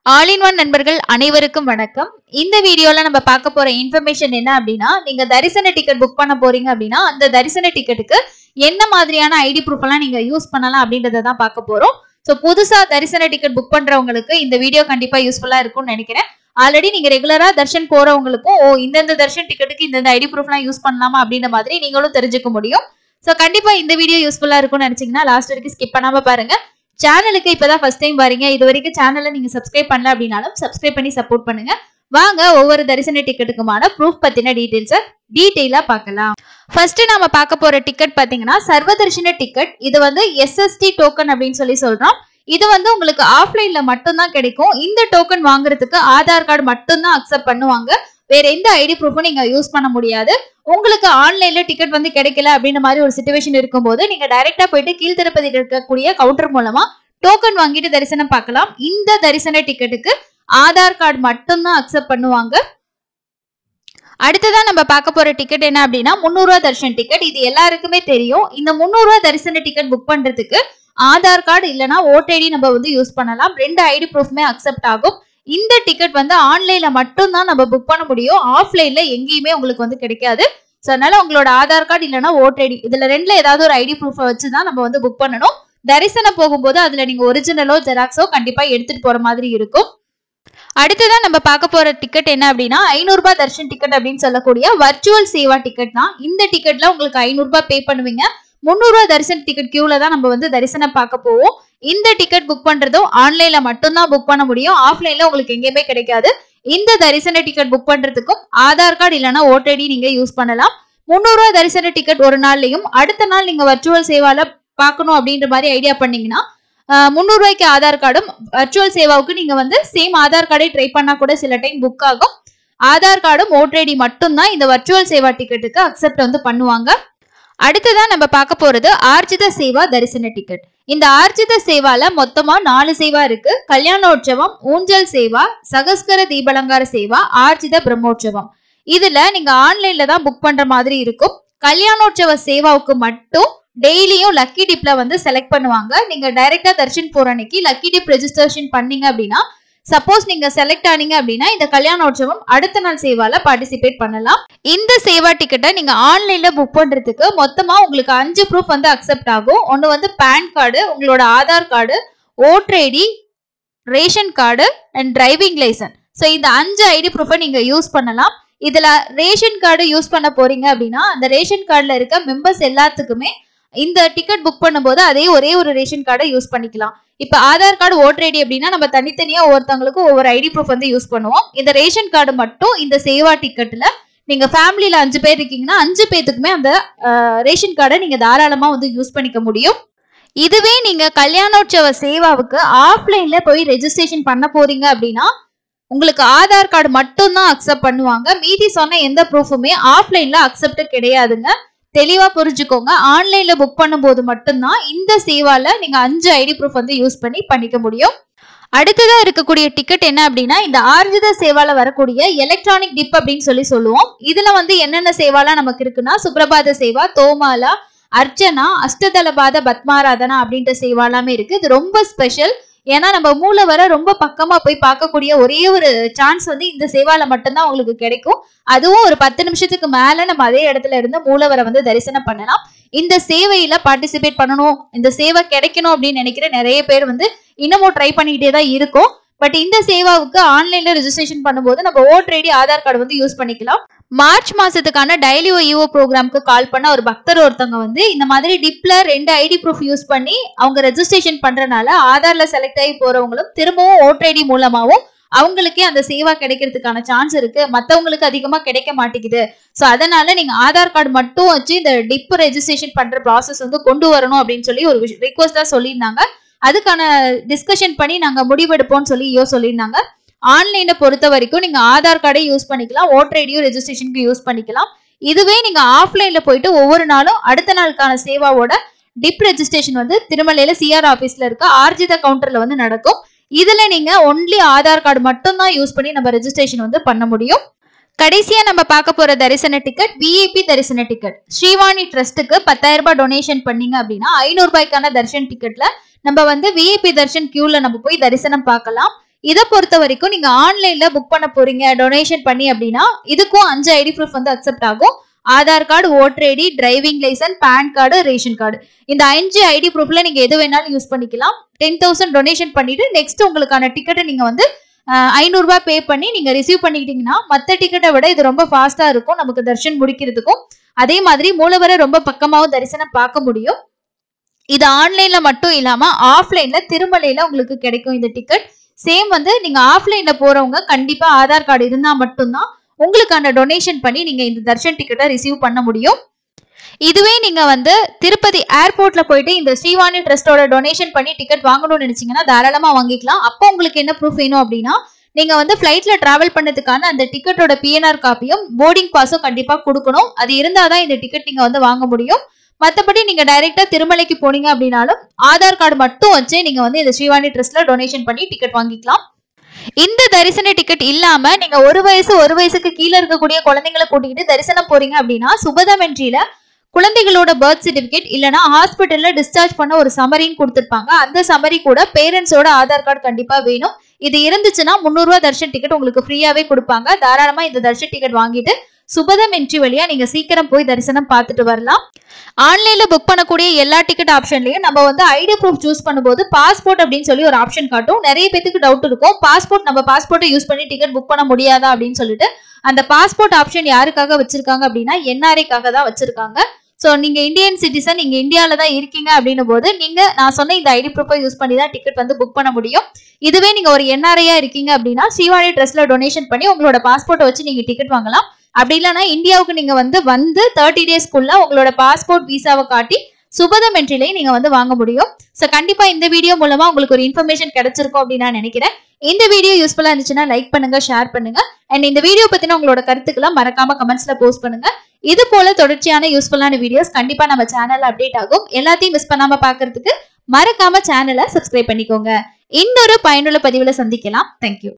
all in one நண்பர்கள் அனைவருக்கும் வணக்கம் இந்த வீடியோல நம்ம பார்க்க போற இன்ஃபர்மேஷன் என்ன அப்படின்னா நீங்க தரிசன டிக்கெட் புக் பண்ண போறீங்க அப்படின்னா அந்த தரிசன டிக்கெட்டுக்கு என்ன மாதிரியான ஐடி ப்ரூஃப் எல்லாம் நீங்க யூஸ் பண்ணலாம் அப்படின்றத தான் பார்க்க போறோம் ஸோ புதுசா தரிசன டிக்கெட் புக் பண்றவங்களுக்கு இந்த வீடியோ கண்டிப்பா யூஸ்ஃபுல்லா இருக்கும்னு நினைக்கிறேன் ஆல்ரெடி நீங்க ரெகுலரா தர்ஷன் போறவங்களுக்கும் ஓ இந்தந்த தர்ஷன் டிக்கெட்டுக்கு இந்தந்த ஐடி ப்ரூஃப்லாம் யூஸ் பண்ணலாமா அப்படின்ற மாதிரி நீங்களும் தெரிஞ்சுக்க முடியும் ஸோ கண்டிப்பா இந்த வீடியோ யூஸ்ஃபுல்லா இருக்கும்னு நினைச்சீங்கன்னா லாஸ்ட் வரைக்கும் ஸ்கிப் பண்ணாம பாருங்க சேனலுக்கு இப்பதான் ஃபர்ஸ்ட் டைம் வரீங்க இது வரைக்கும் சேனலை நீங்க சப்ஸ்கிரைப் பண்ணல அப்படின்னாலும் சப்ஸ்கிரைப் பண்ணி சப்போர்ட் பண்ணுங்க வாங்க ஒவ்வொரு தரிசன டிக்கெட்டுக்குமான ப்ரூஃப் பத்தின டீடைல்ஸை டீடைலா பார்க்கலாம் ஃபர்ஸ்ட் நாம பார்க்க போற டிக்கெட் பாத்தீங்கன்னா சர்வதர்ஷன டிக்கெட் இது வந்து எஸ்எஸ்டி டோக்கன் அப்படின்னு சொல்லி சொல்றோம் இது வந்து உங்களுக்கு ஆஃப்லைன்ல மட்டும்தான் கிடைக்கும் இந்த டோக்கன் வாங்குறதுக்கு ஆதார் கார்டு மட்டும்தான் அக்செப்ட் பண்ணுவாங்க வேற எந்த ஐடி ப்ரூஃபும் நீங்க யூஸ் பண்ண முடியாது உங்களுக்கு ஆன்லைன்ல டிக்கெட் வந்து கிடைக்கல அப்படின்ற மாதிரி ஒரு சுச்சுவேஷன் இருக்கும்போது நீங்க டைரக்டா போயிட்டு கீழ்த்திருப்பதியில் இருக்கக்கூடிய கவுண்டர் மூலமா டோக்கன் வாங்கிட்டு தரிசனம் பார்க்கலாம் இந்த தரிசன டிக்கெட்டுக்கு ஆதார் கார்டு மட்டும்தான் அக்செப்ட் பண்ணுவாங்க அடுத்ததா நம்ம பார்க்க போற டிக்கெட் என்ன அப்படின்னா முந்நூறுவா தரிசன டிக்கெட் இது எல்லாருக்குமே தெரியும் இந்த முந்நூறுவா தரிசன டிக்கெட் புக் பண்றதுக்கு ஆதார் கார்டு இல்லனா ஓடிஐடி நம்ம வந்து யூஸ் பண்ணலாம் ரெண்டு ஐடி ப்ரூஃப்மே அக்செப்ட் ஆகும் இந்த டிக்கெட் வந்து ஆன்லைன்ல மட்டும்தான் நம்ம புக் பண்ண முடியும் ஆஃப்லைன்ல எங்கேயுமே உங்களுக்கு வந்து கிடைக்காது ஸோ அதனால உங்களோட ஆதார் கார்டு இல்லைன்னா ஓடிஐடி இதுல ரெண்டுல ஏதாவது ஒரு ஐடி ப்ரூஃபை வச்சு தான் நம்ம வந்து புக் பண்ணணும் தரிசனம் போகும்போது அதுல நீங்க ஒரிஜினலோ ஜெராக்ஸோ கண்டிப்பா எடுத்துட்டு போற மாதிரி இருக்கும் அடுத்ததா நம்ம பார்க்க போற டிக்கெட் என்ன அப்படின்னா ஐநூறு ரூபாய் தர்ஷன் டிக்கெட் அப்படின்னு சொல்லக்கூடிய வர்ச்சுவல் சேவா டிக்கெட் தான் இந்த டிக்கெட்ல உங்களுக்கு ஐநூறு ரூபாய் பே பண்ணுவீங்க முந்நூறு ரூபாய் தரிசன டிக்கெட் கியூல தான் நம்ம வந்து தரிசனம் பார்க்க போவோம் இந்த டிக்கெட் புக் பண்றதும் ஆன்லைன்ல மட்டும்தான் புக் பண்ண முடியும் ஆஃப்லைன்ல உங்களுக்கு எங்கேயுமே கிடைக்காது இந்த தரிசன டிக்கெட் புக் பண்றதுக்கும் ஆதார் கார்டு இல்லைன்னா ஓடிடி நீங்க யூஸ் பண்ணலாம் முந்நூறு ரூபாய் தரிசன டிக்கெட் ஒரு நாள்லயும் அடுத்த நாள் நீங்க வர்ச்சுவல் சேவால பார்க்கணும் அப்படின்ற மாதிரி ஐடியா பண்ணீங்கன்னா முந்நூறு ரூபாய்க்கு ஆதார் கார்டும் வர்ச்சுவல் சேவாவுக்கு நீங்க வந்து சேம் ஆதார் கார்டை ட்ரை பண்ணா கூட சில டைம் புக் ஆகும் ஆதார் கார்டும் ஓடிடி மட்டும்தான் இந்த வர்ச்சுவல் சேவா டிக்கெட்டுக்கு அக்செப்ட் வந்து பண்ணுவாங்க அடுத்ததா நம்ம பார்க்க போறது ஆர்ஜித சேவா தரிசன டிக்கெட் இந்த ஆர்ஜித சேவால மொத்தமா நாலு சேவா இருக்கு கல்யாணோற்சவம் ஊஞ்சல் சேவா சகஸ்கர தீபலங்கார சேவா ஆர்ஜித பிரம்மோற்சவம் இதுல நீங்க ஆன்லைன்ல தான் புக் பண்ற மாதிரி இருக்கும் கல்யாணோற்சவ சேவாவுக்கு மட்டும் டெய்லியும் லக்கி டிப்ல வந்து செலக்ட் பண்ணுவாங்க நீங்க டைரக்டா தர்ஷன் போற அன்னைக்கு லக்கி டிப் ரெஜிஸ்ட்ரேஷன் பண்ணீங்க அப்படின்னா சப்போஸ் நீங்க செலக்ட் ஆனீங்க அப்படின்னா இந்த கல்யாணோற்சவம் அடுத்த நாள் சேவால பார்ட்டிசிபேட் பண்ணலாம் இந்த சேவா டிக்கெட்டை நீங்க ஆன்லைன்ல புக் பண்றதுக்கு மொத்தமா உங்களுக்கு அஞ்சு ப்ரூஃப் வந்து அக்செப்ட் ஆகும் ஒன்னு வந்து பேன் கார்டு உங்களோட Aadhaar card voter ID ration card and driving licence so இந்த அஞ்சு ஐடி ப்ரூஃபை நீங்க யூஸ் பண்ணலாம் இதுல ரேஷன் கார்டு யூஸ் பண்ண போறீங்க அப்படின்னா அந்த ரேஷன் கார்டுல இருக்க மெம்பர்ஸ் எல்லாத்துக்குமே இந்த டிக்கெட் புக் பண்ணும்போது அதே ஒரே ஒரு ரேஷன் கார்டை யூஸ் பண்ணிக்கலாம் இப்ப ஆதார் கார்டு ஓட்டர் ஐடி அப்படின்னா நம்ம தனித்தனியா ஒவ்வொருத்தவங்களுக்கும் ஒவ்வொரு ஐடி ப்ரூஃப் வந்து யூஸ் பண்ணுவோம் இந்த ரேஷன் கார்டு மட்டும் இந்த சேவா டிக்கெட்ல நீங்க ஃபேமிலியில அஞ்சு பேர் இருக்கீங்கன்னா அஞ்சு பேத்துக்குமே அந்த ரேஷன் கார்டை நீங்க தாராளமா வந்து யூஸ் பண்ணிக்க முடியும் இதுவே நீங்க கல்யாணோற்சவ சேவாவுக்கு ஆஃப்லைன்ல போய் ரெஜிஸ்ட்ரேஷன் பண்ண போறீங்க அப்படின்னா உங்களுக்கு ஆதார் கார்டு மட்டும் தான் அக்செப்ட் பண்ணுவாங்க மீதி சொன்ன எந்த ப்ரூஃபுமே ஆஃப்லைன்ல அக்செப்ட் கிடையாதுங்க தெளிவா புரிஞ்சுக்கோங்க ஆன்லைன்ல புக் பண்ணும்போது மட்டும்தான் இந்த சேவால நீங்க அஞ்சு ஐடி ப்ரூஃப் வந்து யூஸ் பண்ணி பண்ணிக்க முடியும் அடுத்ததா இருக்கக்கூடிய டிக்கெட் என்ன அப்படின்னா இந்த ஆர்ஜித சேவால வரக்கூடிய எலக்ட்ரானிக் டிப் அப்படின்னு சொல்லி சொல்லுவோம் இதுல வந்து என்னென்ன சேவாலாம் நமக்கு இருக்குன்னா சுப்ரபாத சேவா தோமாலா அர்ச்சனா அஷ்டதலபாத பத்மாராதனா அப்படின்ற சேவா எல்லாமே இருக்கு இது ரொம்ப ஸ்பெஷல் ஏன்னா நம்ம மூளை வர ரொம்ப பக்கமா போய் பார்க்கக்கூடிய ஒரே ஒரு சான்ஸ் வந்து இந்த சேவால மட்டும்தான் உங்களுக்கு கிடைக்கும் அதுவும் ஒரு பத்து நிமிஷத்துக்கு மேல நம்ம அதே இடத்துல இருந்து மூலவரை வந்து தரிசனம் பண்ணலாம் இந்த சேவையில பார்ட்டிசிபேட் பண்ணணும் இந்த சேவை கிடைக்கணும் அப்படின்னு நினைக்கிற நிறைய பேர் வந்து இன்னமும் ட்ரை பண்ணிக்கிட்டே தான் இருக்கும் பட் இந்த சேவாவுக்கு ஆன்லைன்ல ரெஜிஸ்ட்ரேஷன் பண்ணும்போது நம்ம ஓட்டர் ஐடி ஆதார் கார்டு வந்து யூஸ் பண்ணிக்கலாம் மார்ச் மாசத்துக்கான டைலி இஓ ப்ரோக்ராம்க்கு கால் பண்ண ஒரு பக்தர் ஒருத்தவங்க வந்து இந்த மாதிரி டிப்ல ரெண்டு ஐடி ப்ரூஃப் யூஸ் பண்ணி அவங்க ரெஜிஸ்ட்ரேஷன் பண்றனால ஆதார்ல செலக்ட் ஆகி போறவங்களும் திரும்பவும் ஓட்டர் ஐடி மூலமாவும் அவங்களுக்கே அந்த சேவா கிடைக்கிறதுக்கான சான்ஸ் இருக்கு மத்தவங்களுக்கு அதிகமா கிடைக்க மாட்டேங்குது சோ அதனால நீங்க ஆதார் கார்டு மட்டும் வச்சு இந்த டிப் ரெஜிஸ்ட்ரேஷன் பண்ற ப்ராசஸ் வந்து கொண்டு வரணும் அப்படின்னு சொல்லி ஒரு ரிக்வஸ்டா சொல்லியிருந்தாங்க அதுக்கான டிஸ்கஷன் பண்ணி நாங்க முடிவெடுப்போம்னு சொல்லி ஐயோ சொல்லியிருந்தாங்க ஆன்லைனை பொறுத்த வரைக்கும் நீங்க ஆதார் கார்டை யூஸ் பண்ணிக்கலாம் ஓட்டர் ஐடியும் ரெஜிஸ்ட்ரேஷனுக்கு யூஸ் பண்ணிக்கலாம் இதுவே நீங்க ஆஃப்லைன்ல போயிட்டு ஒவ்வொரு நாளும் அடுத்த நாளுக்கான சேவாவோட டிப் ரெஜிஸ்ட்ரேஷன் வந்து திருமலையில சிஆர் ஆபீஸ்ல இருக்க ஆர்ஜித கவுண்டர்ல வந்து நடக்கும் இதுல நீங்க ஒன்லி ஆதார் கார்டு மட்டும் தான் யூஸ் பண்ணி நம்ம ரெஜிஸ்ட்ரேஷன் வந்து பண்ண முடியும் கடைசியா நம்ம பார்க்க போற தரிசன டிக்கெட் விஐபி தரிசன டிக்கெட் ஸ்ரீவாணி ட்ரஸ்ட்டுக்கு பத்தாயிரம் ரூபாய் டொனேஷன் பண்ணீங்க அப்படின்னா ஐநூறு ரூபாய்க்கான தரிசன டிக்கெட்ல நம்ம வந்து விஐபி தர்ஷன் கியூல நம்ம போய் தரிசனம் பார்க்கலாம் இதை பொறுத்த வரைக்கும் நீங்க ஆன்லைன்ல புக் பண்ண போறீங்க டொனேஷன் பண்ணி அப்படின்னா இதுக்கும் அஞ்சு ஐடி ப்ரூஃப் வந்து அக்செப்ட் ஆகும் Aadhaar card voter ID driving licence PAN card ration card இந்த அஞ்சு ஐடி ப்ரூஃப்ல நீங்க எது வேணாலும் யூஸ் பண்ணிக்கலாம் டென் தௌசண்ட் டொனேஷன் பண்ணிட்டு நெக்ஸ்ட் உங்களுக்கான டிக்கெட்டை நீங்க வந்து ஐநூறுரூபா பே பண்ணி நீங்க ரிசீவ் பண்ணிக்கிட்டீங்கன்னா மற்ற டிக்கெட்டை விட இது ரொம்ப ஃபாஸ்டா இருக்கும் நமக்கு தர்ஷன் முடிக்கிறதுக்கும் அதே மாதிரி மூலவரை ரொம்ப பக்கமாவும் தரிசனம் பார்க்க முடியும் இது ஆன்லைன்ல மட்டும் இல்லாம ஆஃப்லைன்ல திருமலையில உங்களுக்கு கிடைக்கும் இந்த டிக்கெட் சேம் வந்து நீங்க ஆஃப்லைன்ல போறவங்க கண்டிப்பா ஆதார் கார்டு இருந்தா மட்டும்தான் உங்களுக்கான டொனேஷன் பண்ணி நீங்க இந்த தர்ஷன் டிக்கெட்டை ரிசீவ் பண்ண முடியும் இதுவே நீங்க வந்து திருப்பதி ஏர்போர்ட்ல போயிட்டு இந்த ஸ்ரீவாணி ட்ரஸ்டோட டொனேஷன் பண்ணி டிக்கெட் வாங்கணும்னு நினைச்சீங்கன்னா தாராளமா வாங்கிக்கலாம் அப்போ உங்களுக்கு என்ன ப்ரூஃப் வேணும் அப்படின்னா நீங்க வந்து ஃபிளைட்ல டிராவல் பண்ணதுக்கான அந்த டிக்கெட்டோட பிஎன்ஆர் காப்பியும் போர்டிங் பாஸும் கண்டிப்பா கொடுக்கணும் அது இருந்தாதான் இந்த டிக்கெட் நீங்க வந்து வாங்க முடியும் மற்றபடி நீங்க டைரக்டா திருமலைக்கு போனீங்க அப்படின்னாலும் ஆதார் கார்டு மட்டும் வச்சு நீங்க வந்து இந்த ஸ்ரீவாணி ட்ரஸ்ட்ல டொனேஷன் பண்ணி டிக்கெட் வாங்கிக்கலாம் இந்த தரிசன டிக்கெட் இல்லாம நீங்க ஒரு வயசு ஒரு வயசுக்கு கீழே இருக்கக்கூடிய குழந்தைங்களை கூட்டிகிட்டு தரிசனம் போறீங்க அப்படின்னா சுபதம் என்ட்ரியில குழந்தைகளோட பர்த் சர்டிபிகேட் இல்லனா ஹாஸ்பிட்டல்ல டிஸ்சார்ஜ் பண்ண ஒரு சமரின்னு கொடுத்துருப்பாங்க அந்த சமரி கூட பேரண்ட்ஸோட ஆதார் கார்டு கண்டிப்பா வேணும் இது இருந்துச்சுன்னா முந்நூறுரூவா தர்ஷன் டிக்கெட் உங்களுக்கு ஃப்ரீயாவே கொடுப்பாங்க தாராளமா இந்த தர்ஷன் டிக்கெட் வாங்கிட்டு சுபதம் என்ட்ரி வழியா நீங்க சீக்கிரம் போய் தரிசனம் பார்த்துட்டு வரலாம் ஆன்லைன்ல புக் பண்ணக்கூடிய எல்லா டிக்கெட் ஆப்ஷன்லயும் நம்ம வந்து ஐடி ப்ரூஃப் சூஸ் பண்ணும்போது பாஸ்போர்ட் அப்படின்னு சொல்லி ஒரு ஆப்ஷன் காட்டும் நிறைய பேத்துக்கு டவுட் இருக்கும் பாஸ்போர்ட் நம்ம பாஸ்போர்ட்டை யூஸ் பண்ணி டிக்கெட் புக் பண்ண முடியாதா அப்படின்னு சொல்லிட்டு அந்த பாஸ்போர்ட் ஆப்ஷன் யாருக்காக வச்சிருக்காங்க அப்படின்னா என்ஆர்ஐக்காக தான் வச்சிருக்காங்க ஸோ நீங்க இந்தியன் சிட்டிசன் நீங்க இந்தியாவில தான் இருக்கீங்க அப்படின்னும் போது நீங்க நான் சொன்ன இந்த ஐடி ப்ரூஃபை யூஸ் பண்ணி தான் டிக்கெட் வந்து புக் பண்ண முடியும் இதுவே நீங்க ஒரு என்ஆர்ஐயா இருக்கீங்க அப்படின்னா ஸ்ரீவாணி ட்ரெஸ்ல டொனேஷன் பண்ணி உங்களோட பாஸ்போர்ட்டை வச்சு நீங்க டிக்கெட் வாங்கலாம் அப்படி இல்லைன்னா இந்தியாவுக்கு நீங்க வந்து வந்து தேர்ட்டி டேஸ்க்குள்ள உங்களோட பாஸ்போர்ட் விசாவை காட்டி சுபதம் என்ட்ரிலையும் நீங்க வந்து வாங்க முடியும் ஸோ கண்டிப்பா இந்த வீடியோ மூலமா உங்களுக்கு ஒரு இன்ஃபர்மேஷன் கிடைச்சிருக்கும் அப்படின்னு நான் நினைக்கிறேன் இந்த வீடியோ யூஸ்ஃபுல்லா இருந்துச்சுன்னா லைக் பண்ணுங்க ஷேர் பண்ணுங்க அண்ட் இந்த வீடியோ பத்தின உங்களோட கருத்துக்களை மறக்காம கமெண்ட்ஸ்ல போஸ்ட் பண்ணுங்க இது போல தொடர்ச்சியான யூஸ்ஃபுல்லான வீடியோஸ் கண்டிப்பா நம்ம சேனல்ல அப்டேட் ஆகும் எல்லாத்தையும் மிஸ் பண்ணாம பாக்குறதுக்கு மறக்காம சேனலை சப்ஸ்கிரைப் பண்ணிக்கோங்க இன்னொரு பயனுள்ள பதிவுல சந்திக்கலாம் தேங்க்யூ